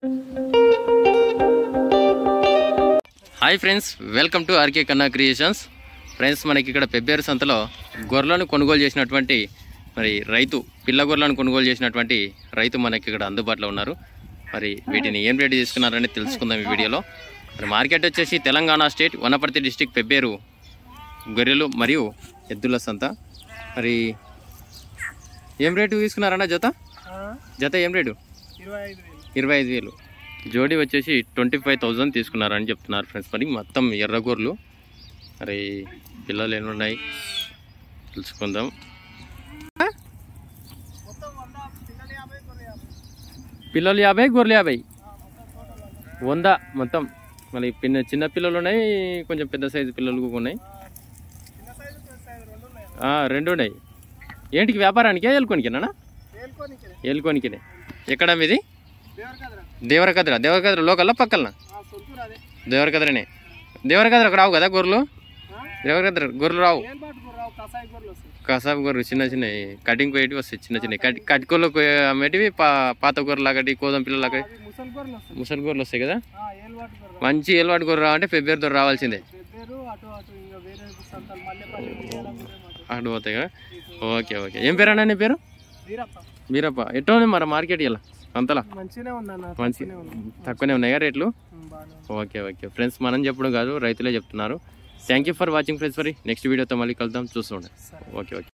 Hi friends welcome to RK Kanna creations friends మనకి ఇక్కడ పెబ్బేరు సంతలో గొర్రెలను కొనుగోలు చేసినటువంటి మరి రైతు పిల్ల గొర్రెలను కొనుగోలు చేసినటువంటి రైతు మనకి ఇక్కడ అందుబాటులో ఉన్నారు మరి వీటిని ఏం రేటు తీసుకున్నారని తెలుసుకుందాం ఈ వీడియోలో మరి మార్కెట్ వచ్చేసి తెలంగాణ స్టేట్ వనపర్తి డిస్టిక్ పెబ్బేరు గొర్రెలు మరియు ఎద్దుల సంత మరి ఏం రేటు తీసుకున్నారన్న జత జత ఏం రేటు ఇరవై ఐదు వేలు ఇరవై ఐదు వేలు జోడీ వచ్చేసి ట్వంటీ ఫైవ్ థౌజండ్ తీసుకున్నారని చెప్తున్నారు ఫ్రెండ్స్ మరి మొత్తం ఎర్రగూరలు మరి పిల్లలు ఎన్ని ఉన్నాయి తెలుసుకుందాం మొత్తం వంద పిల్లలు యాభై గొర్రె యాభై పిల్లలు యాభై గొర్రెలు యాభై వంద మొత్తం మరి పిన్న చిన్న పిల్లలు ఉన్నాయి కొంచెం పెద్ద సైజు పిల్లలు కూడా ఉన్నాయి చిన్న సైజు పెద్ద సైజు రెండు ఉన్నాయి ఆ, రెండు ఉన్నాయి ఏంటికి వ్యాపారానికే ఏలుకోనికేనా వేలుకోనికి ఏలుకోనికినే ఎక్కడ మీది దేవర్ కదరా దేవరకద్ర దేవరకద్ర లోకల్లా పక్కలనా ఆ సొంతూరు అదే దేవరకద్రనే దేవరకద్రకు రావు కదా గొర్రెలు ఆ? దేవరకద్ర గొర్రెలు రావు ఏం పాటు గొర్రె రావు కసాయి గొర్రెలు వస్తాయి కసాబ్ గొర్రెలు చిన్న చిన్నవి కటింగ్ పోయేటివి వస్తాయి చిన్న చిన్నవి కటి కటికోళ్ళు అమ్మేటివి పా పాత గొర్రెలు లాగటి కోదం పిల్లలు లాగటి అవి ముసలి గొర్రెలు వస్తాయి ముసలి గొర్రెలు వస్తాయి కదా ఆ, ఏలువాటి గొర్రె మంచి ఏలవాటి గొర్రె రావంటే ఫిబ్రవరితో రావాల్సిందే పెద్దరు అటు అటు ఇంకా వేరే సంతాలు మల్లెపల్లి మిరియాల గొర్రె మాకు అక్కడ పోతాయి కదా ఓకే ఓకే ఏం పేరు అన్న నీ పేరు వీరప్ప మీరప్ప ఎట్లా ఉంది మరి మార్కెట్ ఇలా అంతలా మంచిగానే ఉందన్న మంచి మంచిగానే ఉంది తక్కువనే ఉన్నాయా రేట్లు ఉమ్, బాగానే ఉంది ఓకే ఓకే ఫ్రెండ్స్ మనం చెప్పడం కాదు రైతులే చెప్తున్నారు thank you for watching friends మరి నెక్స్ట్ వీడియోతో మళ్ళీ కలుద్దాం చూస్తుండే సరే ఓకే ఓకే